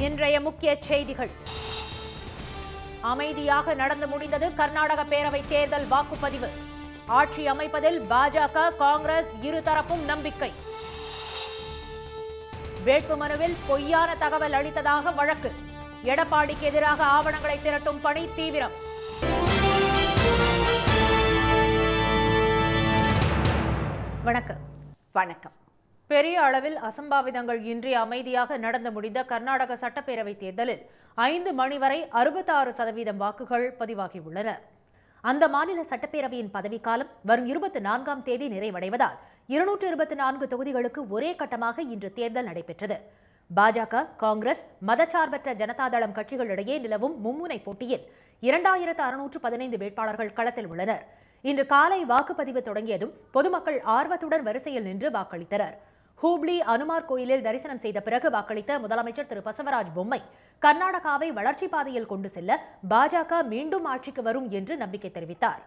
இன்றைய முக்கிய செய்திகள் அமைதியாக நடந்து முடிந்தது கர்நாடக பேரவை தேர்தல் வாக்குப்பதிவு ஆட்சி அமைப்பதில் பாஜக காங்கிரஸ் இருதரப்பும் நம்பிக்கை வேட்புமனுவில் பொய்யான தகவல் அளித்ததாக வழக்கு எடப்பாடிக்கு எதிராக ஆவணங்களை திரட்டும் பணி தீவிரம் வணக்கம் வணக்கம் பெரிய அளவில் அசம்பாவிதங்கள் இன்றி அமைதியாக நடந்து முடிந்த கர்நாடக சட்டப்பேரவை தேர்தலில் ஐந்து மணி வரை அறுபத்தாறு சதவீதம் வாக்குகள் பதிவாகியுள்ளன அந்த மாநில சட்டப்பேரவையின் பதவிக்காலம் வரும் இருபத்தி நான்காம் தேதி நிறைவடைவதால் இருநூற்று இருபத்தி நான்கு தொகுதிகளுக்கு ஒரே கட்டமாக இன்று தேர்தல் நடைபெற்றது பாஜக காங்கிரஸ் மதச்சார்பற்ற ஜனதாதளம் கட்சிகளிடையே நிலவும் மும்முனை போட்டியில் இரண்டாயிரத்து அறுநூற்று பதினைந்து வேட்பாளர்கள் களத்தில் உள்ளனர் இன்று காலை வாக்குப்பதிவு தொடங்கியதும் பொதுமக்கள் ஆர்வத்துடன் வரிசையில் நின்று வாக்களித்தனர் ஹூப்ளி அனுமார் கோயிலில் தரிசனம் செய்த பிறகு வாக்களித்த முதலமைச்சர் திரு பசவராஜ் பொம்மை கர்நாடகாவை வளர்ச்சி பாதையில் கொண்டு செல்ல பாஜக மீண்டும் ஆட்சிக்கு வரும் என்று நம்பிக்கை தெரிவித்தார்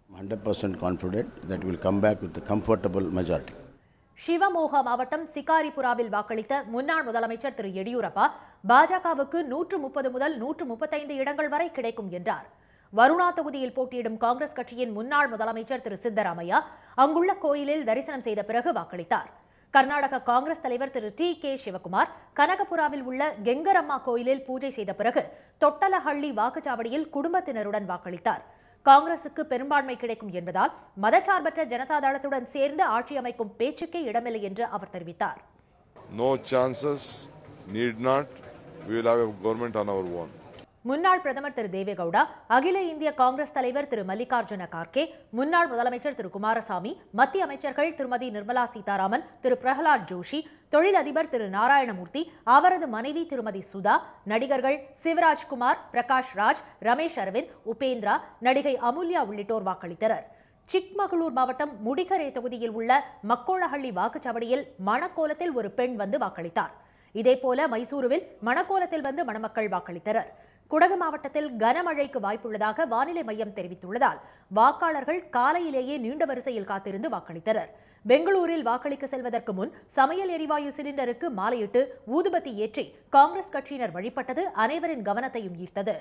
100% confident that we'll come back with a comfortable majority. Shivamogga மாவட்டம் சிகாரிபுராவில் வாக்களித்த முன்னாள் முதலமைச்சர் திரு எடியூரப்பா பாஜகவுக்கு நூற்று முப்பது முதல் நூற்று முப்பத்தைந்து இடங்கள் வரை கிடைக்கும் என்றார் வருணா தொகுதியில் போட்டியிடும் காங்கிரஸ் கட்சியின் முன்னாள் முதலமைச்சர் திரு சித்தராமையா அங்குள்ள கோயிலில் தரிசனம் செய்த பிறகு வாக்களித்தார் கர்நாடக காங்கிரஸ் தலைவர் திரு டி கே சிவகுமார் கனகபுராவில் உள்ள கெங்கரம்மா கோயிலில் பூஜை செய்த பிறகு தொட்டலஹள்ளி வாக்குச்சாவடியில் குடும்பத்தினருடன் வாக்களித்தார் காங்கிரசுக்கு பெரும்பான்மை கிடைக்கும் என்பதால் மதச்சார்பற்ற ஜனதா தளத்துடன் சேர்ந்து ஆட்சி அமைக்கும் பேச்சுக்கே இடமில்லை என்று அவர் தெரிவித்தார் No chances, need not. We will have a government on our own. முன்னாள் பிரதமர் திரு தேவேகவுடா அகில இந்திய காங்கிரஸ் தலைவர் திரு மல்லிகார்ஜுன கார்கே முன்னாள் முதலமைச்சர் திரு குமாரசாமி மத்திய அமைச்சர்கள் திருமதி நிர்மலா சீதாராமன் திரு பிரகலாத் ஜோஷி தொழிலதிபர் திரு நாராயணமூர்த்தி அவரது மனைவி திருமதி சுதா நடிகர்கள் சிவராஜ்குமார் பிரகாஷ் ராஜ் ரமேஷ் அரவிந்த் உபேந்திரா நடிகை அமுல்யா உள்ளிட்டோர் வாக்களித்தனர் சிக்மகளூர் மாவட்டம் முடிகரை தொகுதியில் உள்ள மக்கோளஹள்ளி வாக்குச்சாவடியில் மணக்கோலத்தில் ஒரு பெண் வந்து வாக்களித்தார் இதேபோல மைசூருவில் மணக்கோலத்தில் வந்து மணமக்கள் வாக்களித்தனர் குடகு மாவட்டத்தில் கனமழைக்கு வாய்ப்புள்ளதாக வானிலை மையம் தெரிவித்துள்ளதால் வாக்காளர்கள் காலையிலேயே நீண்ட வரிசையில் காத்திருந்து வாக்களித்தனர் பெங்களூரில் வாக்களிக்க செல்வதற்கு முன் சமையல் எரிவாயு சிலிண்டருக்கு மாலையிட்டு ஊதுபத்தி ஏற்றி காங்கிரஸ் கட்சியினர் வழிபட்டது அனைவரின் கவனத்தையும் ஈர்த்தது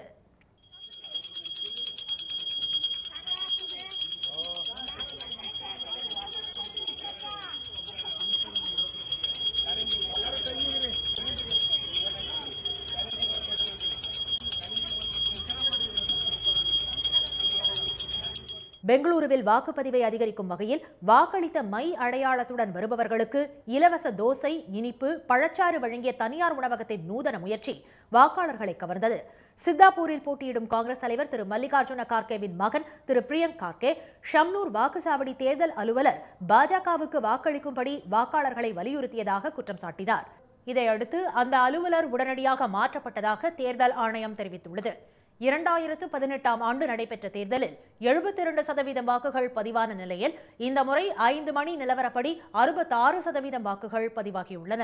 பெங்களூருவில் வாக்குப்பதிவை அதிகரிக்கும் வகையில் வாக்களித்த மை அடையாளத்துடன் வருபவர்களுக்கு இலவச தோசை இனிப்பு பழச்சாறு வழங்கிய தனியார் உணவகத்தின் நூதன முயற்சி வாக்காளர்களை கவர்ந்தது சித்தாப்பூரில் போட்டியிடும் காங்கிரஸ் தலைவர் திரு மல்லிகார்ஜுன கார்கேவின் மகன் திரு பிரியங்க் கார்கே ஷம்னூர் வாக்குச்சாவடி தேர்தல் அலுவலர் பாஜகவுக்கு வாக்களிக்கும்படி வாக்காளர்களை வலியுறுத்தியதாக குற்றம் சாட்டினார் இதையடுத்து அந்த அலுவலர் உடனடியாக மாற்றப்பட்டதாக தேர்தல் ஆணையம் தெரிவித்துள்ளது இரண்டாயிரத்து பதினெட்டாம் ஆண்டு நடைபெற்ற தேர்தலில் எழுபத்தி இரண்டு சதவீதம் வாக்குகள் பதிவான நிலையில் இந்த முறை ஐந்து மணி நிலவரப்படி அறுபத்தாறு சதவீதம் வாக்குகள் பதிவாகியுள்ளன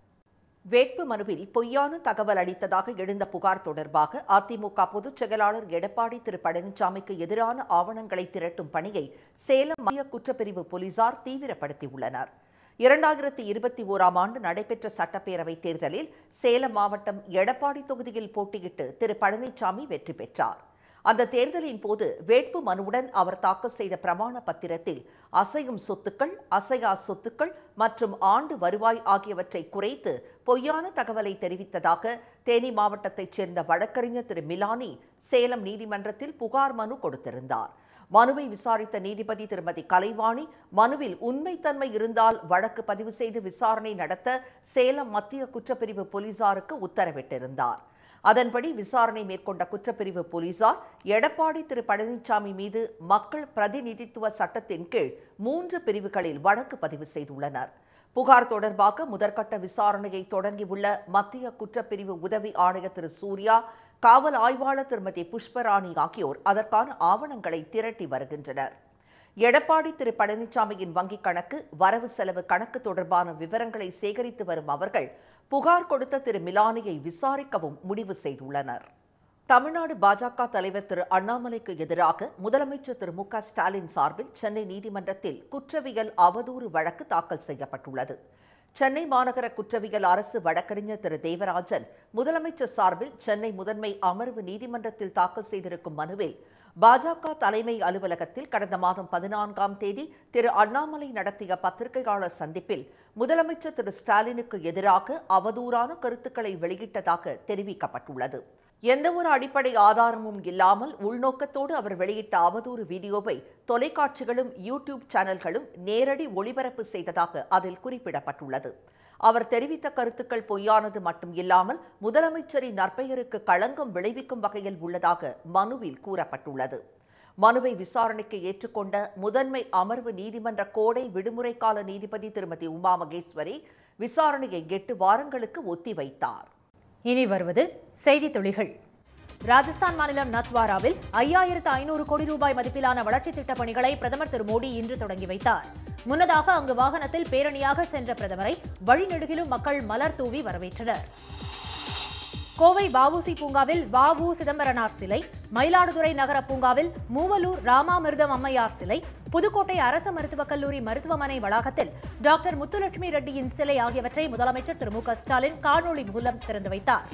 வேட்பு மனுவில் பொய்யான தகவல் அளித்ததாக எழுந்த புகார் தொடர்பாக அதிமுக பொதுச் செயலாளர் எடப்பாடி திரு பழனிசாமிக்கு எதிரான ஆவணங்களை திரட்டும் பணியை சேலம் மத்திய குற்றப்பிரிவு போலீசார் தீவிரப்படுத்தியுள்ளனர் இரண்டாயிரத்தி இருபத்தி ஓராம் ஆண்டு நடைபெற்ற சட்டப்பேரவைத் தேர்தலில் சேலம் மாவட்டம் எடப்பாடி தொகுதியில் போட்டியிட்டு திரு பழனிசாமி வெற்றி பெற்றார் அந்த தேர்தலின் போது வேட்பு மனுவுடன் அவர் தாக்கல் செய்த பிரமாண பத்திரத்தில் அசையும் சொத்துக்கள் அசையா சொத்துக்கள் மற்றும் ஆண்டு வருவாய் ஆகியவற்றை குறைத்து பொய்யான தகவலை தெரிவித்ததாக தேனி மாவட்டத்தைச் சேர்ந்த வழக்கறிஞர் திரு மிலானி சேலம் நீதிமன்றத்தில் புகார் மனு கொடுத்திருந்தார் மனுவை விசாரித்த நீதிபதி திருமதி கலைவாணி மனுவில் உண்மைத்தன்மை இருந்தால் வழக்கு பதிவு செய்து விசாரணை நடத்த சேலம் மத்திய குற்றப்பிரிவு போலீசாருக்கு உத்தரவிட்டிருந்தார் அதன்படி விசாரணை மேற்கொண்ட குற்றப்பிரிவு போலீசார் எடப்பாடி திரு பழனிசாமி மீது மக்கள் பிரதிநிதித்துவ சட்டத்தின் கீழ் மூன்று பிரிவுகளில் வழக்கு பதிவு செய்துள்ளனர் புகார் தொடர்பாக முதற்கட்ட விசாரணையை தொடங்கியுள்ள மத்திய குற்றப்பிரிவு உதவி ஆணையர் திரு சூர்யா காவல் ஆய்வாளர் திருமதி புஷ்பராணி ஆகியோர் அதற்கான ஆவணங்களை திரட்டி வருகின்றனர் எடப்பாடி திரு பழனிசாமியின் வங்கிக் கணக்கு வரவு செலவு கணக்கு தொடர்பான விவரங்களை சேகரித்து வரும் அவர்கள் புகார் கொடுத்த திரு மிலானியை விசாரிக்கவும் முடிவு செய்துள்ளனர் தமிழ்நாடு பாஜக தலைவர் திரு அண்ணாமலைக்கு எதிராக முதலமைச்சர் திரு மு க ஸ்டாலின் சார்பில் சென்னை நீதிமன்றத்தில் குற்றவியல் அவதூறு வழக்கு தாக்கல் செய்யப்பட்டுள்ளது சென்னை மாநகர குற்றவியல் அரசு வழக்கறிஞர் திரு தேவராஜன் முதலமைச்சர் சார்பில் சென்னை முதன்மை அமர்வு நீதிமன்றத்தில் தாக்கல் செய்திருக்கும் மனுவில் பாஜக தலைமை அலுவலகத்தில் கடந்த மாதம் பதினான்காம் தேதி திரு அண்ணாமலை நடத்திய பத்திரிகையாளர் சந்திப்பில் முதலமைச்சர் திரு ஸ்டாலினுக்கு எதிராக அவதூறான கருத்துக்களை வெளியிட்டதாக தெரிவிக்கப்பட்டுள்ளது எந்தவொரு அடிப்படை ஆதாரமும் இல்லாமல் உள்நோக்கத்தோடு அவர் வெளியிட்ட அவதூறு வீடியோவை தொலைக்காட்சிகளும் யூடியூப் சேனல்களும் நேரடி ஒளிபரப்பு செய்ததாக அதில் குறிப்பிடப்பட்டுள்ளது அவர் தெரிவித்த கருத்துக்கள் பொய்யானது மட்டும் இல்லாமல் முதலமைச்சரின் நற்பெயருக்கு களங்கம் விளைவிக்கும் வகையில் உள்ளதாக மனுவில் கூறப்பட்டுள்ளது மனுவை விசாரணைக்கு ஏற்றுக்கொண்ட முதன்மை அமர்வு நீதிமன்ற கோடை விடுமுறை கால நீதிபதி திருமதி உமா மகேஸ்வரி விசாரணையை எட்டு வாரங்களுக்கு ஒத்திவைத்தார் இனி வருவது செய்தி துளிகள் ராஜஸ்தான் மாநிலம் நத்வாராவில் ஐயாயிரத்து ஐநூறு கோடி ரூபாய் மதிப்பிலான வளர்ச்சித் திட்டப் பணிகளை பிரதமர் திரு மோடி இன்று தொடங்கி வைத்தார் முன்னதாக அங்கு வாகனத்தில் பேரணியாக சென்ற பிரதமரை வழிநெடுகிலும் மக்கள் மலர் தூவி வரவேற்றனர் கோவை வஉசி பூங்காவில் வஉ சிதம்பரனார் சிலை மயிலாடுதுறை நகர பூங்காவில் மூவலூர் ராமாமிர்தம் அம்மையார் சிலை புதுக்கோட்டை அரசு மருத்துவக் கல்லூரி மருத்துவமனை வளாகத்தில் டாக்டர் முத்துலட்சுமி ரெட்டியின் சிலை ஆகியவற்றை முதலமைச்சர் திரு மு க ஸ்டாலின் காணொலி மூலம் திறந்து வைத்தார்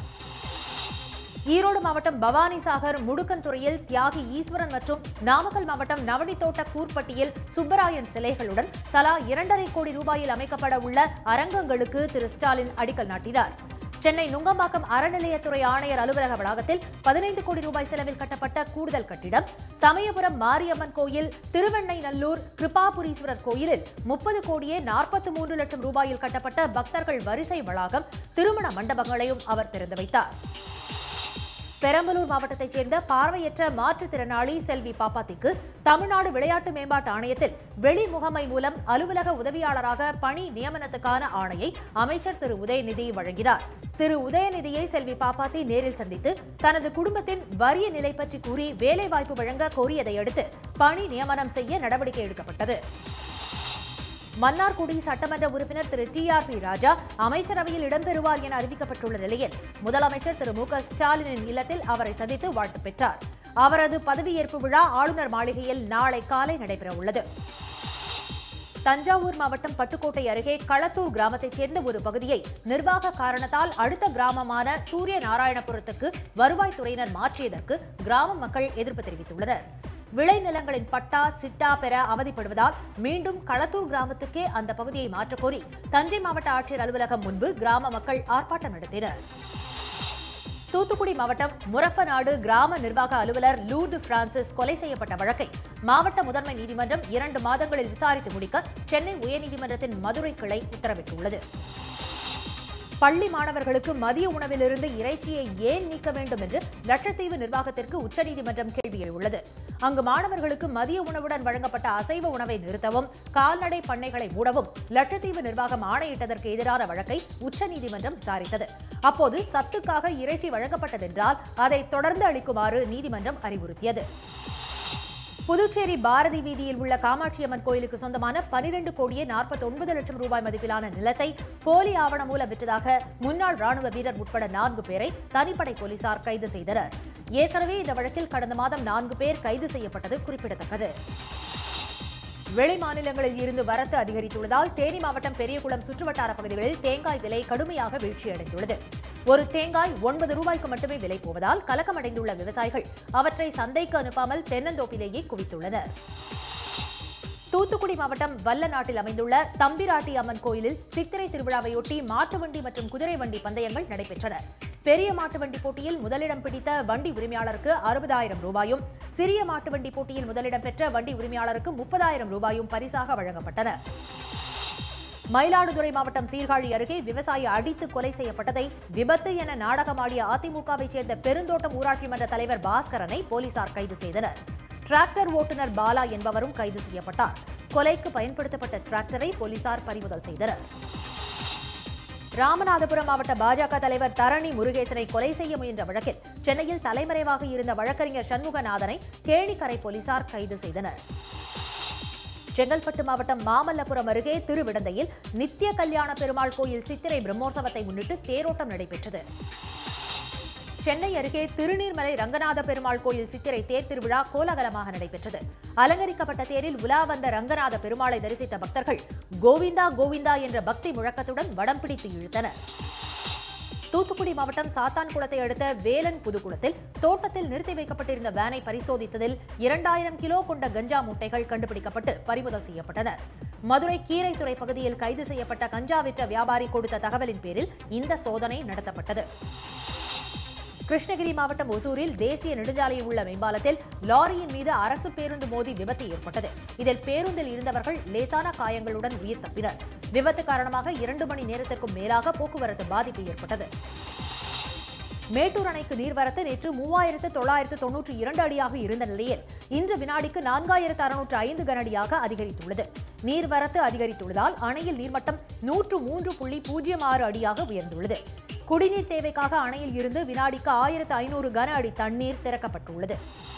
ஈரோடு மாவட்டம் பவானிசாகர் முடுக்கன்துறையில் தியாகி ஈஸ்வரன் மற்றும் நாமக்கல் மாவட்டம் நவனித்தோட்ட கூர்பட்டியில் சுப்பராயன் சிலைகளுடன் தலா இரண்டரை கோடி ரூபாயில் அமைக்கப்பட உள்ள அரங்கங்களுக்கு திரு ஸ்டாலின் அடிக்கல் நாட்டினார் சென்னை நுங்கம்பாக்கம் அறநிலையத்துறை ஆணையர் அலுவலக வளாகத்தில் பதினைந்து கோடி ரூபாய் செலவில் கட்டப்பட்ட கூடுதல் கட்டிடம் சமயபுரம் மாரியம்மன் கோயில் திருவெண்ணைநல்லூர் கிருபாபுரீஸ்வரர் கோயிலில் முப்பது கோடியே நாற்பத்தி மூன்று லட்சம் ரூபாயில் கட்டப்பட்ட பக்தர்கள் வரிசை வளாகம் திருமண மண்டபங்களையும் அவர் திறந்து வைத்தார் பெரம்பலூர் மாவட்டத்தைச் சேர்ந்த பார்வையற்ற மாற்றுத்திறனாளி செல்வி பாப்பாத்திக்கு தமிழ்நாடு விளையாட்டு மேம்பாட்டு ஆணையத்தில் வெளி முகமை மூலம் அலுவலக உதவியாளராக பணி நியமனத்துக்கான ஆணையை அமைச்சர் திரு உதயநிதி வழங்கினார் திரு உதயநிதியை செல்வி பாப்பாத்தி நேரில் சந்தித்து தனது குடும்பத்தின் வறிய நிலை பற்றி கூறி வேலைவாய்ப்பு வழங்க கோரியதை அடுத்து பணி நியமனம் செய்ய நடவடிக்கை எடுக்கப்பட்டது மன்னார்குடி சட்டமன்ற உறுப்பினர் Thiru T R B Raja அமைச்சரவையில் இடம்பெறுவார் என அறிவிக்கப்பட்டுள்ள நிலையில் முதலமைச்சர் திரு மு க ஸ்டாலினின் இல்லத்தில் அவரை சந்தித்து வாழ்த்து பெற்றார் அவரது பதவியேற்பு விழா ஆளுநர் மாளிகையில் நாளை காலை நடைபெறவுள்ளது தஞ்சாவூர் மாவட்டம் பட்டுக்கோட்டை அருகே களத்தூர் கிராமத்தைச் சேர்ந்த ஒரு பகுதியை நிர்வாக காரணத்தால் அடுத்த கிராமமான சூரிய நாராயணபுரத்துக்கு வருவாய்த்துறையினர் மாற்றியதற்கு கிராம மக்கள் எதிர்ப்பு தெரிவித்துள்ளனர் விளைநிலங்களின் பட்டா சிட்டா பெற அவதிப்படுவதால் மீண்டும் களத்தூர் கிராமத்துக்கே அந்த பகுதியை மாற்றக்கோரி தஞ்சை மாவட்ட ஆட்சியர் அலுவலகம் முன்பு கிராம மக்கள் ஆர்ப்பாட்டம் நடத்தினர் தூத்துக்குடி மாவட்டம் முரப்பநாடு கிராம நிர்வாக அலுவலர் லூர்து பிரான்சிஸ் கொலை செய்யப்பட்ட வழக்கை மாவட்ட முதன்மை நீதிமன்றம் இரண்டு மாதங்களில் விசாரித்து முடிக்க சென்னை உயர்நீதிமன்றத்தின் மதுரை கிளை உத்தரவிட்டுள்ளது பள்ளி மாணவர்களுக்கு மதிய உணவிலிருந்து இறைச்சியை ஏன் நீக்க வேண்டும் என்று லட்சத்தீவு நிர்வாகத்திற்கு உச்சநீதிமன்றம் கேள்வி எழுந்துள்ளது அங்கு மாணவர்களுக்கு மதிய உணவுடன் வழங்கப்பட்ட அசைவ உணவை நிறுத்தவும் கால்நடை பண்ணைகளை மூடவும் லட்சத்தீவு நிர்வாகம் ஆணையிட்டதற்கு எதிரான வழக்கை உச்சநீதிமன்றம் விசாரித்தது அப்போது சத்துக்காக இறைச்சி வழங்கப்பட்டதென்றால் அதை தொடர்ந்து அளிக்குமாறு நீதிமன்றம் அறிவுறுத்தியது புதுச்சேரி பாரதி வீதியில் உள்ள காமாட்சியம்மன் கோயிலுக்கு சொந்தமான பனிரெண்டு கோடியே நாற்பத்தி ஒன்பது லட்சம் ரூபாய் மதிப்பிலான நிலத்தை போலி ஆவணம் மூலம் விற்றதாக முன்னாள் ராணுவ வீரர் உட்பட நான்கு பேரை தனிப்படை போலீசார் கைது செய்தனர் ஏற்கனவே இந்த வழக்கில் கடந்த மாதம் நான்கு பேர் கைது செய்யப்பட்டது குறிப்பிடத்தக்கது வெளி மாநிலங்களில் இருந்து வரத்து அதிகரித்துள்ளதால் தேனி மாவட்டம் பெரியகுளம் சுற்றுவட்டார பகுதிகளில் தேங்காய் விலை கடுமையாக வீழ்ச்சியடைந்துள்ளது ஒரு தேங்காய் ஒன்பது ரூபாய்க்கு மட்டுமே விலை போவதால் கலக்கமடைந்துள்ள விவசாயிகள் அவற்றை சந்தைக்கு அனுப்பாமல் தென்னந்தோப்பிலேயே குவித்துள்ளனர் தூத்துக்குடி மாவட்டம் வல்லநாட்டில் அமைந்துள்ள தம்பிராட்டி அம்மன் கோயிலில் சித்திரை திருவிழாவையொட்டி மாட்டு வண்டி மற்றும் குதிரை வண்டி பந்தயங்கள் நடைபெற்றன பெரிய மாட்டு வண்டி போட்டியில் முதலிடம் பிடித்த வண்டி உரிமையாளருக்கு அறுபதாயிரம் ரூபாயும் சிறிய மாட்டு வண்டி போட்டியில் முதலிடம் பெற்ற வண்டி உரிமையாளருக்கு முப்பதாயிரம் ரூபாயும் பரிசாக வழங்கப்பட்டன மயிலாடுதுறை மாவட்டம் சீர்காழி அருகே விவசாயி அடித்து கொலை செய்யப்பட்டதை விபத்து என நாடகமாடிய அதிமுகவைச் சேர்ந்த பெருந்தோட்டம் ஊராட்சி மன்ற தலைவர் பாஸ்கரனை போலீசார் கைது செய்தனர் டிராக்டர் ஓட்டுநர் பாலா என்பவரும் கைது செய்யப்பட்டார் கொலைக்கு பயன்படுத்தப்பட்ட டிராக்டரை போலீசார் பறிமுதல் செய்தனர் ராமநாதபுரம் மாவட்ட பாஜக தலைவர் தரணி முருகேசனை கொலை செய்ய முயன்ற வழக்கில் சென்னையில் தலைமறைவாக இருந்த வழக்கறிஞர் சண்முகநாதனை கேணிக்கரை போலீசார் கைது செய்தனர் செங்கல்பட்டு மாவட்டம் மாமல்லபுரம் அருகே திருவிடந்தையில் நித்திய கல்யாண பெருமாள் கோயில் சித்திரை பிரம்மோற்சவத்தை முன்னிட்டு தேரோட்டம் நடைபெற்றது சென்னை அருகே திருநீர்மலை ரங்கநாத பெருமாள் கோயில் சித்திரை தேர் திருவிழா கோலாகலமாக நடைபெற்றது அலங்கரிக்கப்பட்ட தேரில் உலா வந்த ரங்கநாத பெருமாளை தரிசித்த பக்தர்கள் கோவிந்தா கோவிந்தா என்ற பக்தி முழக்கத்துடன் வடம் பிடித்து இழுத்தனர் தூத்துக்குடி மாவட்டம் சாத்தான்குளத்தை அடுத்த வேலன் புதுக்குளத்தில் தோட்டத்தில் நிறுத்தி வைக்கப்பட்டிருந்த வேனை பரிசோதித்ததில் இரண்டாயிரம் கிலோ கொண்ட கஞ்சா மூட்டைகள் கண்டுபிடிக்கப்பட்டு பறிமுதல் செய்யப்பட்டன மதுரை கீரைத்துறை பகுதியில் கைது செய்யப்பட்ட கஞ்சா விற்ற வியாபாரி கொடுத்த தகவலின் பேரில் இந்த சோதனை நடத்தப்பட்டது கிருஷ்ணகிரி மாவட்டம் ஒசூரில் தேசிய நெடுஞ்சாலையில் உள்ள மேம்பாலத்தில் லாரியின் மீது அரசு பேருந்து மோதி விபத்து ஏற்பட்டது இதில் பேருந்தில் இருந்தவர்கள் லேசான காயங்களுடன் உயிர் தப்பினர் விபத்து காரணமாக இரண்டு மணி நேரத்திற்கும் மேலாக போக்குவரத்து பாதிப்பு ஏற்பட்டது மேட்டூர் அணைக்கு நீர்வரத்து நேற்று மூவாயிரத்து தொள்ளாயிரத்து தொன்னூற்றி இரண்டு அடியாக இருந்த நிலையில் இன்று வினாடிக்கு நான்காயிரத்து அறுநூற்று ஐந்து கனஅடியாக அதிகரித்துள்ளது நீர்வரத்து அதிகரித்துள்ளதால் அணையில் நீர்மட்டம் நூற்று மூன்று புள்ளி பூஜ்ஜியம் ஆறு அடியாக உயர்ந்துள்ளது குடிநீர் தேவைக்காக அணையில் இருந்து வினாடிக்கு ஆயிரத்து ஐநூறு கன அடி தண்ணீர் திறக்கப்பட்டுள்ளது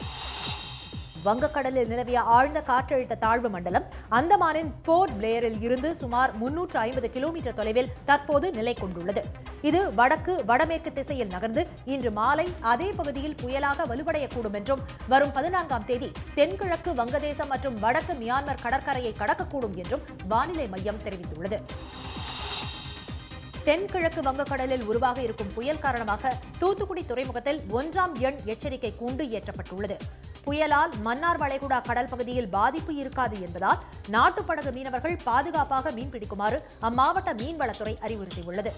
வங்கக்கடலில் நிலவிய ஆழ்ந்த காற்றழுத்த தாழ்வு மண்டலம் அந்தமானின் போர்ட் பிளேயரில் இருந்து சுமார் முன்னூற்று ஐம்பது கிலோமீட்டர் தொலைவில் தற்போது நிலை கொண்டுள்ளது இது வடக்கு வடமேற்கு திசையில் நகர்ந்து இன்று மாலை அதே பகுதியில் புயலாக வலுவடையக்கூடும் என்றும் வரும் பதினான்காம் தேதி தென்கிழக்கு வங்கதேசம் மற்றும் வடக்கு மியான்மர் கடற்கரையை கடக்கக்கூடும் என்றும் வானிலை மையம் தெரிவித்துள்ளது தென்கிழக்கு வங்கக்கடலில் உருவாக இருக்கும் புயல் காரணமாக தூத்துக்குடி துறைமுகத்தில் ஒன்றாம் எண் எச்சரிக்கை கூண்டு ஏற்றப்பட்டுள்ளது புயலால் மன்னார் வளைகுடா கடல் பகுதியில் பாதிப்பு இருக்காது என்பதால் நாட்டுப்படகு மீனவர்கள் பாதுகாப்பாக மீன்பிடிக்குமாறு அம்மாவட்ட மீன்வளத்துறை அறிவுறுத்தியுள்ளது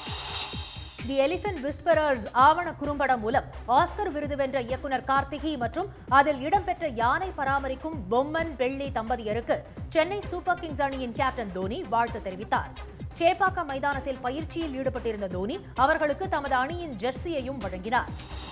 தி எலிபென்ட் விஸ்பரர்ஸ் ஆவண குறும்படம் மூலம் ஆஸ்கர் விருது வென்ற இயக்குனர் கார்த்திகி மற்றும் அதில் இடம்பெற்ற யானை பராமரிக்கும் பொம்மன் வெள்ளி தம்பதியருக்கு சென்னை சூப்பர் கிங்ஸ் அணியின் கேப்டன் தோனி வாழ்த்து தெரிவித்தார் சேப்பாக்கம் மைதானத்தில் பயிற்சியில் ஈடுபட்டிருந்த தோனி அவர்களுக்கு தமது அணியின் ஜெர்சியையும் வழங்கினார்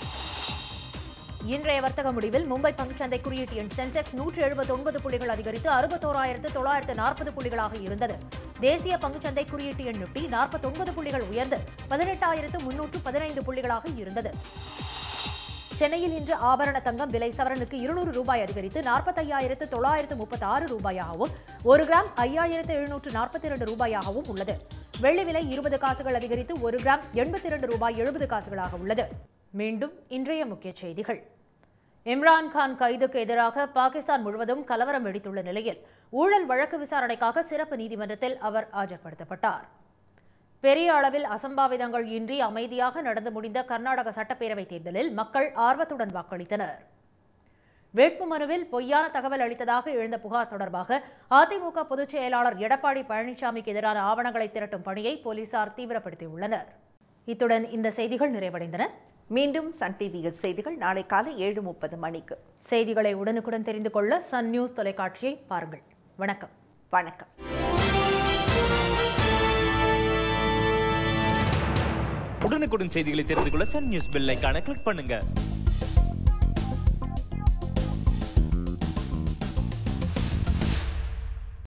இன்றைய வர்த்தக முடிவில் மும்பை பங்குச்சந்தை குறியீட்டு எண் சென்செக்ஸ் நூற்று எழுபத்தி ஒன்பது புள்ளிகள் அதிகரித்து அறுபத்தோராயிரத்து தொள்ளாயிரத்து நாற்பது புள்ளிகளாக இருந்தது தேசிய பங்குச்சந்தை குறியீட்டு எண் நிப்டி நாற்பத்தொன்பது புள்ளிகள் உயர்ந்து பதினெட்டாயிரத்து முன்னூற்று பதினைந்து புள்ளிகளாக இருந்தது சென்னையில் இன்று ஆபரண தங்கம் விலை சவரனுக்கு இருநூறு ரூபாய் அதிகரித்து நாற்பத்தையாயிரத்து தொள்ளாயிரத்து முப்பத்தி ஆறு ரூபாயாகவும் ஒரு கிராம் ஐயாயிரத்து எழுநூற்று நாற்பத்தி இரண்டு ரூபாயாகவும் உள்ளது வெள்ளி விலை இருபது காசுகள் அதிகரித்து ஒரு கிராம் எண்பத்தி இரண்டு ரூபாய் எழுபது காசுகளாக உள்ளது மீண்டும் இன்றைய முக்கிய செய்திகள் இம்ரான் கான் கைதுக்கு எதிராக பாகிஸ்தான் முழுவதும் கலவரம் வெடித்துள்ள நிலையில் ஊழல் வழக்கு விசாரணைக்காக சிறப்பு நீதிமன்றத்தில் அவர் ஆஜர்படுத்தப்பட்டார் பெரிய அளவில் அசம்பாவிதங்கள் இன்றி அமைதியாக நடந்து முடிந்த கர்நாடக சட்டப்பேரவைத் தேர்தலில் மக்கள் ஆர்வத்துடன் வாக்களித்தனர் வேட்புமனுவில் பொய்யான தகவல் அளித்ததாக எழுந்த புகார் தொடர்பாக அதிமுக பொதுச் செயலாளர் எடப்பாடி பழனிசாமிக்கு எதிரான ஆவணங்களை திரட்டும் பணியை போலீசார் தீவிரப்படுத்தியுள்ளனர் இத்துடன் இந்த செய்திகள் நிறைவடைந்தன மீண்டும் சன் டிவியில் செய்திகள் நாளை காலை ஏழு முப்பது மணிக்கு செய்திகளை உடனுக்குடன் தெரிந்து கொள்ள சன் நியூஸ் தொலைக்காட்சியை பாருங்கள் வணக்கம் வணக்கம் உடனுக்குடன் செய்திகளை தெரிந்து கொள்ள சன் நியூஸ் பெல் ஐகானை கிளிக் பண்ணுங்க